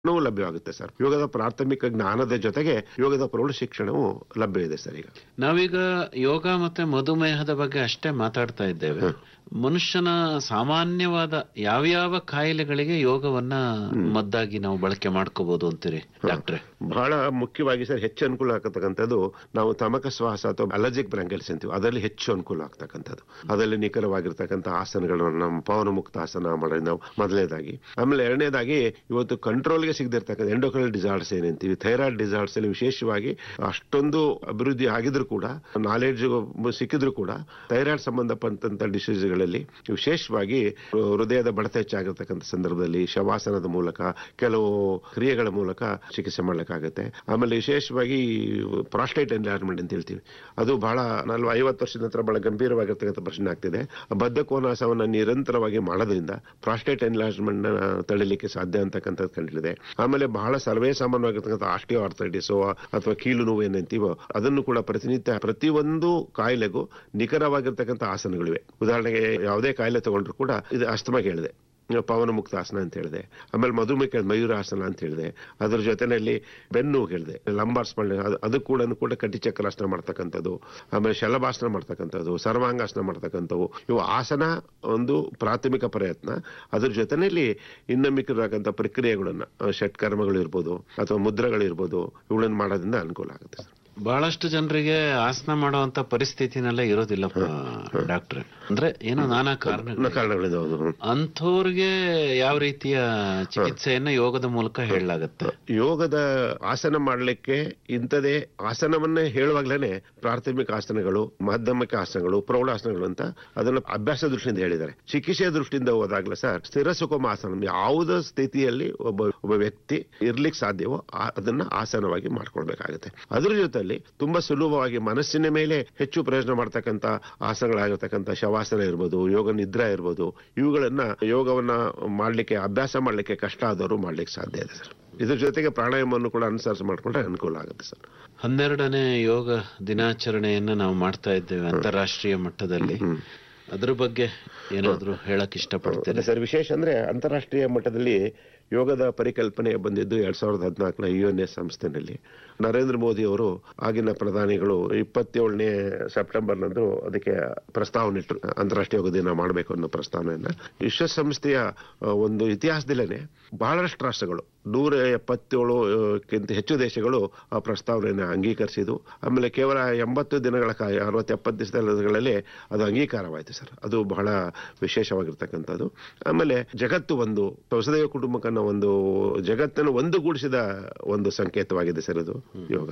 ಶಿಕ್ಷಣವೂ ಲಭ್ಯವಾಗುತ್ತೆ sir ಯೋಗದ ಪ್ರಾಥಮಿಕ ಜ್ಞಾನದ ಜೊತೆಗೆ ಯೋಗದ ಪ್ರೌಢ ಶಿಕ್ಷಣವೂ ಲಭ್ಯ ಇದೆ ಸರ್ ಈಗ ನಾವೀಗ ಯೋಗ ಮತ್ತೆ ಮಧುಮೇಹದ ಬಗ್ಗೆ ಅಷ್ಟೇ ಮಾತಾಡ್ತಾ ಇದ್ದೇವೆ ಮನುಷ್ಯನ ಸಾಮಾನ್ಯವಾದ ಯಾವ್ಯಾವ ಕಾಯಿಲೆಗಳಿಗೆ ಯೋಗವನ್ನ ಮದ್ದಾಗಿ ನಾವು ಬಳಕೆ ಮಾಡ್ಕೋಬಹುದು ಅಂತೀರಿ ಡಾಕ್ಟ್ರೆ ಬಹಳ ಮುಖ್ಯವಾಗಿ ಸರ್ ಹೆಚ್ಚು ಅನುಕೂಲ ಆಗ್ತಕ್ಕಂಥದ್ದು ನಾವು ತಮಕ ಶ್ವಾಸ ಅಥವಾ ಅಲರ್ಜಿಕ್ ಬ್ರಾಂಕೈಲ್ಸ್ ಅಂತೀವಿ ಅದರಲ್ಲಿ ಹೆಚ್ಚು ಅನುಕೂಲ ಆಗ್ತಕ್ಕಂಥದ್ದು ಅದರಲ್ಲಿ ನಿಖರವಾಗಿರ್ತಕ್ಕಂಥ ಆಸನಗಳನ್ನು ನಮ್ಮ ಪವನ ಮುಕ್ತ ಆಸನ ಮಾಡೋದು ನಾವು ಮೊದಲನೇದಾಗಿ ಆಮೇಲೆ ಎರಡನೇದಾಗಿ ಇವತ್ತು ಕಂಟ್ರೋಲ್ಗೆ ಸಿಗದಿರ್ತಕ್ಕಂಥ ಎಂಡೋಕ್ರಲ್ ಡಿಸಾರ್ಡ್ಸ್ ಏನಂತೀವಿ ಥೈರಾಯ್ಡ್ ಡಿಸಾರ್ಡ್ಸ್ ಅಲ್ಲಿ ವಿಶೇಷವಾಗಿ ಅಷ್ಟೊಂದು ಅಭಿವೃದ್ಧಿ ಆಗಿದ್ರು ಕೂಡ ನಾಲೆಡ್ಜ್ ಸಿಕ್ಕಿದ್ರು ಕೂಡ ಥೈರಾಯ್ಡ್ ಸಂಬಂಧಪಟ್ಟಂತ ಡಿಸೀಸ್ಗಳಲ್ಲಿ ವಿಶೇಷವಾಗಿ ಹೃದಯದ ಬಡತ ಹೆಚ್ಚಾಗಿರ್ತಕ್ಕಂಥ ಸಂದರ್ಭದಲ್ಲಿ ಶವಾಸನದ ಮೂಲಕ ಕೆಲವು ಕ್ರಿಯೆಗಳ ಮೂಲಕ ಚಿಕಿತ್ಸೆ ಮಾಡ್ಲಿಕ್ಕಾಗತ್ತೆ ಆಮೇಲೆ ವಿಶೇಷವಾಗಿ ಪ್ರಾಸ್ಟೇಟ್ ಎನ್ಲಾರ್ಜ್ಮೆಂಟ್ ಅಂತ ಹೇಳ್ತೀವಿ ಅದು ಬಹಳ ನಲ್ವ ಐವತ್ತು ವರ್ಷದ ನಂತರ ಬಹಳ ಗಂಭೀರವಾಗಿರ್ತಕ್ಕಂಥ ಪ್ರಶ್ನೆ ಆಗ್ತಿದೆ ಬದ್ಧಕೋನಾಸವನ್ನ ನಿರಂತರವಾಗಿ ಮಾಡೋದ್ರಿಂದ ಪ್ರಾಸ್ಟೇಟ್ ಎನ್ಲಾರ್ಜ್ಮೆಂಟ್ ತಡಿಲಿಕ್ಕೆ ಸಾಧ್ಯ ಅಂತಕ್ಕಂಥದ್ದು ಕಂಡಿದೆ ಆಮೇಲೆ ಬಹಳ ಸರ್ವೇ ಸಾಮಾನ್ಯವಾಗಿರ್ತಕ್ಕಂಥ ಆಸ್ಟಿಯೋ ಆರ್ಥೈಟಿಸ್ ಅಥವಾ ಕೀಲು ನೋವು ಏನಂತೀವೋ ಅದನ್ನು ಕೂಡ ಪ್ರತಿನಿತ್ಯ ಪ್ರತಿಯೊಂದು ಕಾಯಿಲೆಗೂ ನಿಖರವಾಗಿರ್ತಕ್ಕಂಥ ಆಸನಗಳಿವೆ ಉದಾಹರಣೆಗೆ ಯಾವುದೇ ಕಾಯಿಲೆ ತಗೊಂಡ್ರು ಕೂಡ ಇದು ಅಸ್ತಮಾಗೆ ಹೇಳಿದೆ ಪವನ ಮುಕ್ತ ಆಸನ ಅಂತ ಹೇಳಿದೆ ಆಮೇಲೆ ಮಧುಮೇಹ ಮಯೂರಾಸನ ಅಂತ ಹೇಳಿದೆ ಅದ್ರ ಜೊತೆನಲ್ಲಿ ಬೆನ್ನು ಹೇಳಿದೆ ಲಂಬಾರ್ ಸ್ಪಂಡ ಅದು ಕೂಡ ಕೂಡ ಕಟಿ ಚಕ್ರಾಸನ ಮಾಡ್ತಕ್ಕಂಥದ್ದು ಆಮೇಲೆ ಶಲಭಾಸನ ಮಾಡ್ತಕ್ಕಂಥದ್ದು ಸರ್ವಾಂಗಾಸನ ಮಾಡ್ತಕ್ಕಂಥವು ಇವು ಆಸನ ಒಂದು ಪ್ರಾಥಮಿಕ ಪ್ರಯತ್ನ ಅದ್ರ ಜೊತೆನಲ್ಲಿ ಇನ್ನು ಮಿಕ್ಕಿರತಕ್ಕಂಥ ಪ್ರಕ್ರಿಯೆಗಳನ್ನ ಷಟ್ಕರ್ಮಗಳು ಇರ್ಬೋದು ಅಥವಾ ಮುದ್ರೆಗಳಿರ್ಬೋದು ಇವುಗಳನ್ನು ಮಾಡೋದ್ರಿಂದ ಅನುಕೂಲ ಆಗುತ್ತೆ ಸರ್ ಬಹಳಷ್ಟು ಜನರಿಗೆ ಆಸನ ಮಾಡುವಂತ ಪರಿಸ್ಥಿತಿನೆಲ್ಲ ಇರೋದಿಲ್ಲಪ್ಪ ಡಾಕ್ಟ್ರೆ ಅಂದ್ರೆ ಏನೋ ನಾನಾ ಕಾರಣಗಳು ಕಾರಣಗಳಿದೆ ಹೌದು ಅಂಥವ್ರಿಗೆ ಯಾವ ರೀತಿಯ ಚಿಕಿತ್ಸೆಯನ್ನ ಯೋಗದ ಮೂಲಕ ಹೇಳಲಾಗತ್ತೆ ಯೋಗದ ಆಸನ ಮಾಡಲಿಕ್ಕೆ ಇಂಥದೇ ಆಸನವನ್ನೇ ಹೇಳುವಾಗ್ಲೇನೆ ಪ್ರಾಥಮಿಕ ಆಸನಗಳು ಮಾಧ್ಯಮಿಕ ಆಸನಗಳು ಪ್ರೌಢಾಸನಗಳು ಅಂತ ಅದನ್ನ ಅಭ್ಯಾಸ ದೃಷ್ಟಿಯಿಂದ ಹೇಳಿದ್ದಾರೆ ಚಿಕಿತ್ಸೆಯ ದೃಷ್ಟಿಯಿಂದ ಹೋದಾಗ್ಲೇ ಸರ್ ಸ್ಥಿರ ಸುಖಮ ಆಸನ ಯಾವುದೇ ಸ್ಥಿತಿಯಲ್ಲಿ ಒಬ್ಬ ಒಬ್ಬ ವ್ಯಕ್ತಿ ಇರ್ಲಿಕ್ಕೆ ಸಾಧ್ಯವೋ ಆ- ಅದನ್ನ ಆಸನವಾಗಿ ಮಾಡ್ಕೊಳ್ಬೇಕಾಗುತ್ತೆ ಅದ್ರ ಜೊತೆಲಿ ತುಂಬಾ ಸುಲಭವಾಗಿ ಮನಸ್ಸಿನ ಮೇಲೆ ಹೆಚ್ಚು ಪ್ರಯೋಜನ ಮಾಡ್ತಕ್ಕಂಥ ಆಸನಗಳಾಗಿರ್ತಕ್ಕಂಥ ಶವಾಸನ ಇರ್ಬೋದು ಯೋಗ ನಿದ್ರಾ ಇರ್ಬೋದು ಇವುಗಳನ್ನ ಯೋಗವನ್ನ ಮಾಡ್ಲಿಕ್ಕೆ ಅಭ್ಯಾಸ ಮಾಡ್ಲಿಕ್ಕೆ ಕಷ್ಟ ಆದವರು ಮಾಡ್ಲಿಕ್ಕೆ ಸಾಧ್ಯ ಇದೆ ಸರ್ ಇದ್ರ ಜೊತೆಗೆ ಪ್ರಾಣಾಯಾಮವನ್ನು ಕೂಡ ಅನುಸರಿಸಿ ಮಾಡ್ಕೊಂಡ್ರೆ ಅನುಕೂಲ ಆಗುತ್ತೆ ಸರ್ ಹನ್ನೆರಡನೇ ಯೋಗ ದಿನಾಚರಣೆಯನ್ನ ನಾವು ಮಾಡ್ತಾ ಇದ್ದೇವೆ ಅಂತಾರಾಷ್ಟ್ರೀಯ ಮಟ್ಟದಲ್ಲಿ ಅದ್ರ ಬಗ್ಗೆ ಏನಾದ್ರು ಹೇಳಕ್ ಇಷ್ಟಪಡ್ತೇನೆ ಸರ್ ವಿಶೇಷ ಅಂದ್ರೆ ಅಂತಾರಾಷ್ಟ್ರೀಯ ಮಟ್ಟದಲ್ಲಿ ಯೋಗದ ಪರಿಕಲ್ಪನೆ ಬಂದಿದ್ದು ಎರಡ್ ಸಾವಿರದ ಹದಿನಾಲ್ಕನ ಯು ಎನ್ ಎಸ್ ಸಂಸ್ಥೆನಲ್ಲಿ ನರೇಂದ್ರ ಮೋದಿ ಅವರು ಆಗಿನ ಪ್ರಧಾನಿಗಳು ಇಪ್ಪತ್ತೇಳನೇ ಸೆಪ್ಟೆಂಬರ್ನಂದು ಅದಕ್ಕೆ ಪ್ರಸ್ತಾವನೆ ಇಟ್ಟರು ಅಂತಾರಾಷ್ಟ್ರೀಯ ಯೋಗ ದಿನ ಮಾಡಬೇಕು ಅನ್ನೋ ಪ್ರಸ್ತಾವನೆಯನ್ನ ವಿಶ್ವಸಂಸ್ಥೆಯ ಆ, ಒಂದು ಇತಿಹಾಸದಲ್ಲೇನೆ ಬಹಳಷ್ಟು ರಾಷ್ಟ್ರಗಳು ನೂರ ಎಪ್ಪತ್ತೇಳು ಆ, ಕ್ಕಿಂತ ಹೆಚ್ಚು ದೇಶಗಳು ಆ ಪ್ರಸ್ತಾವನೆಯನ್ನು ಅಂಗೀಕರಿಸಿದ್ದು ಆಮೇಲೆ ಕೇವಲ ಎಂಬತ್ತು ದಿನಗಳ ಕಾಲ ಅರವತ್ತು ಎಪ್ಪತ್ತು ದಿವಸಗಳಲ್ಲಿ ಅದು ಅಂಗೀಕಾರವಾಯಿತು ಸರ್ ಅದು ಬಹಳ ವಿಶೇಷವಾಗಿರ್ತಕ್ಕಂಥದ್ದು ಆಮೇಲೆ ಜಗತ್ತು ಒಂದು ವಸುದೈವ ಕುಟುಂಬಕ್ಕನ್ನ ಒಂದು ಜಗತ್ತನ್ನು ಒಂದುಗೂಡಿಸಿದ ಒಂದು ಸಂಕೇತವಾಗಿದೆ ಸರ್ ಇದು ಯೋಗ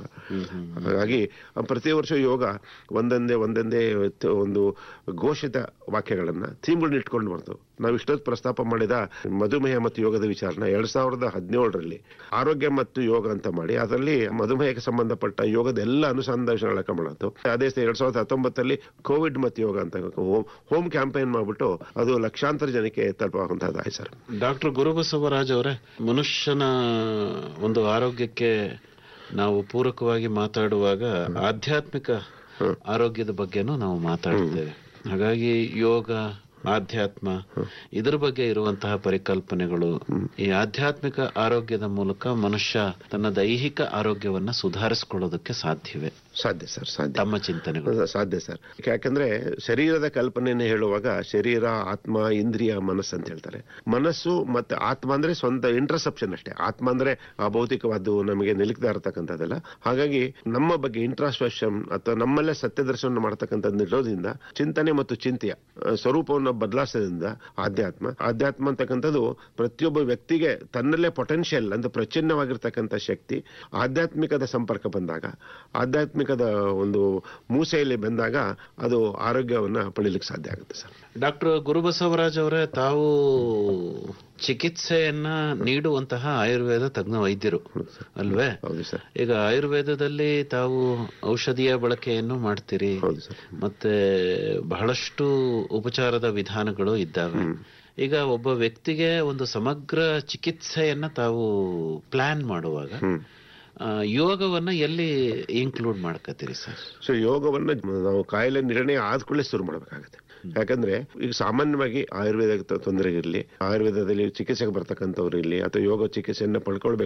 ಹಾಗಾಗಿ ಆ, ಪ್ರತಿ ವರ್ಷ ಯೋಗ ಒಂದೊಂದೇ ಒಂದೊಂದೇ ತ- ಒಂದು ಘೋಷಿತ ವಾಕ್ಯಗಳನ್ನ ಥೀಮ್ಗಳನ್ನ ಇಟ್ಕೊಂಡು ಬರ್ತು ನಾವು ಇಷ್ಟೊತ್ತು ಪ್ರಸ್ತಾಪ ಮಾಡಿದ ಮಧುಮೇಹ ಮತ್ತು ಯೋಗದ ವಿಚಾರನ ಎರಡ್ ಸಾವಿರದ ಹದಿನೇಳರಲ್ಲಿ ಆರೋಗ್ಯ ಮತ್ತು ಯೋಗ ಅಂತ ಮಾಡಿ ಅದರಲ್ಲಿ ಮಧುಮೇಹಕ್ಕೆ ಸಂಬಂಧಪಟ್ಟ ಯೋಗದ ಎಲ್ಲ ಅನುಸಂಧಾನಗಳ ಮಾಡತ್ತು ಅದೇ ಸ- ಎರಡ್ ಸಾವಿರದ ಹತ್ತೊಂಬತ್ತರಲ್ಲಿ ಕೋವಿಡ್ ಮತ್ತು ಯೋಗ ಅಂತ ಹೋಮ್ ಹೋಮ್ ಕ್ಯಾಂಪೇನ್ ಮಾಡ್ಬಿಟ್ಟು ಅದು ಲಕ್ಷಾಂತರ ಜನಕ್ಕೆ ತಲುಪುವಂತಹದ್ದಾಯ್ತು ಸರ್ ಡಾಕ್ಟರ್ ಗುರುಬಸವರಾಜ್ ಅವರೇ ಮನುಷ್ಯನ ಒಂದು ಆರೋಗ್ಯಕ್ಕೆ ನಾವು ಪೂರಕವಾಗಿ ಮಾತಾಡುವಾಗ ಆಧ್ಯಾತ್ಮಿಕ ಆರೋಗ್ಯದ ಬಗ್ಗೆನೂ ನಾವು ಮಾತಾಡ್ತೇವೆ ಹಾಗಾಗಿ ಯೋಗ ಆಧ್ಯಾತ್ಮ ಇದರ ಬಗ್ಗೆ ಇರುವಂತಹ ಪರಿಕಲ್ಪನೆಗಳು ಈ ಆಧ್ಯಾತ್ಮಿಕ ಆರೋಗ್ಯದ ಮೂಲಕ ಮನುಷ್ಯ ತನ್ನ ದೈಹಿಕ ಆರೋಗ್ಯವನ್ನ ಸುಧಾರಿಸಿಕೊಳ್ಳೋದಕ್ಕೆ ಸಾಧ್ಯವೇ ಸಾಧ್ಯ ಸರ್ ಸಾಧ್ಯ ತಮ್ಮ ಚಿಂತನೆಗಳು ಸಾಧ್ಯ ಸರ್ ಯಾಕಂದ್ರೆ ಶರೀರದ ಕಲ್ಪನೆಯನ್ನು ಹೇಳುವಾಗ ಶರೀರ ಆತ್ಮ ಇಂದ್ರಿಯ ಮನಸ್ಸು ಅಂತ ಹೇಳ್ತಾರೆ ಮನಸ್ಸು ಮತ್ತೆ ಆತ್ಮ ಅಂದ್ರೆ ಸ್ವಂತ ಇಂಟ್ರಸೆಪ್ಷನ್ ಅಷ್ಟೇ ಆತ್ಮ ಅಂದ್ರೆ ಆ ಭೌತಿಕವಾದ್ದು ನಮಗೆ ನಿಲುಕ್ತಾ ಇರತಕ್ಕಂಥದ್ದಲ್ಲ ಹಾಗಾಗಿ ನಮ್ಮ ಬಗ್ಗೆ ಇಂಟ್ರಾಸ್ಪೆಷನ್ ಅಥವಾ ನಮ್ಮಲ್ಲೇ ಸತ್ಯ ದರ್ಶನ ಮಾಡತಕ್ಕಂಥದ್ದು ಇರೋದ್ರಿಂದ ಚಿಂತನೆ ಮತ್ತು ಚಿಂತೆಯ ಆ, ಸ್ವರೂಪವನ್ನು ಬದಲಾಯಿಸೋದ್ರಿಂದ ಆಧ್ಯಾತ್ಮ ಆಧ್ಯಾತ್ಮ ಅಂತಕ್ಕಂಥದ್ದು ಪ್ರತಿಯೊಬ್ಬ ವ್ಯಕ್ತಿಗೆ ತನ್ನಲ್ಲೇ ಪೊಟೆನ್ಷಿಯಲ್ ಅಂದ್ರೆ ಪ್ರಚಿನ್ನವಾಗಿರ್ತಕ್ಕಂಥ ಶಕ್ತಿ ಆಧ್ಯಾತ್ಮಿಕದ ಸಂಪರ್ಕ ಬಂದಾಗ ಆಧ್ಯಾತ್ಮಿಕದ ಒಂದು ಮೂಸೆಯಲ್ಲಿ ಬಂದಾಗ ಅದು ಆರೋಗ್ಯವನ್ನ ಪಡೀಲಿಕ್ಕೆ ಸಾಧ್ಯ ಆಗುತ್ತೆ ಸರ್ ಡಾಕ್ಟರ್ ಗುರುಬಸವರಾಜ್ ಅವರೇ ತಾವು ಚಿಕಿತ್ಸೆಯನ್ನ ನೀಡುವಂತಹ ಆಯುರ್ವೇದ ತಜ್ಞ ವೈದ್ಯರು ಅಲ್ವೇ ಹೌದು ಸರ್ ಈಗ ಆಯುರ್ವೇದದಲ್ಲಿ ತಾವು ಔಷಧಿಯ ಬಳಕೆಯನ್ನು ಮಾಡ್ತೀರಿ ಹೌದು ಸರ್ ಮತ್ತೆ ಬಹಳಷ್ಟು ಉಪಚಾರದ ವಿಧಾನಗಳು ಇದ್ದಾವೆ ಈಗ ಒಬ್ಬ ವ್ಯಕ್ತಿಗೆ ಒಂದು ಸಮಗ್ರ ಚಿಕಿತ್ಸೆಯನ್ನ ತಾವು ಪ್ಲಾನ್ ಮಾಡುವಾಗ ಹ್ಮ್ ಆ, ಯೋಗವನ್ನ ಎಲ್ಲಿ ಇನ್ಕ್ಲೂಡ್ ಮಾಡ್ಕತ್ತೀರಿ ಸರ್ ಸೊ ಯೋಗವನ್ನ ನಾವು ಕಾಯಿಲೆ ನಿರ್ಣಯ ಆದ ಕೂಡಲೇ ಶುರು ಮಾಡಬೇಕಾಗುತ್ತೆ ಯಾಕಂದ್ರೆ ಈಗ ಸಾಮಾನ್ಯವಾಗಿ ಆಯುರ್ವೇದ ತೊಂದರೆ ಇರಲಿ ಆಯುರ್ವೇದದಲ್ಲಿ ಚಿಕಿತ್ಸೆಗೆ ಬರ್ತಕ್ಕಂಥವ್ರು ಇರಲಿ ಅಥವಾ ಯೋಗ ಚಿಕಿತ್ಸೆಯನ್ನ ಪಡ್ಕೊಳ್ಬೇಕು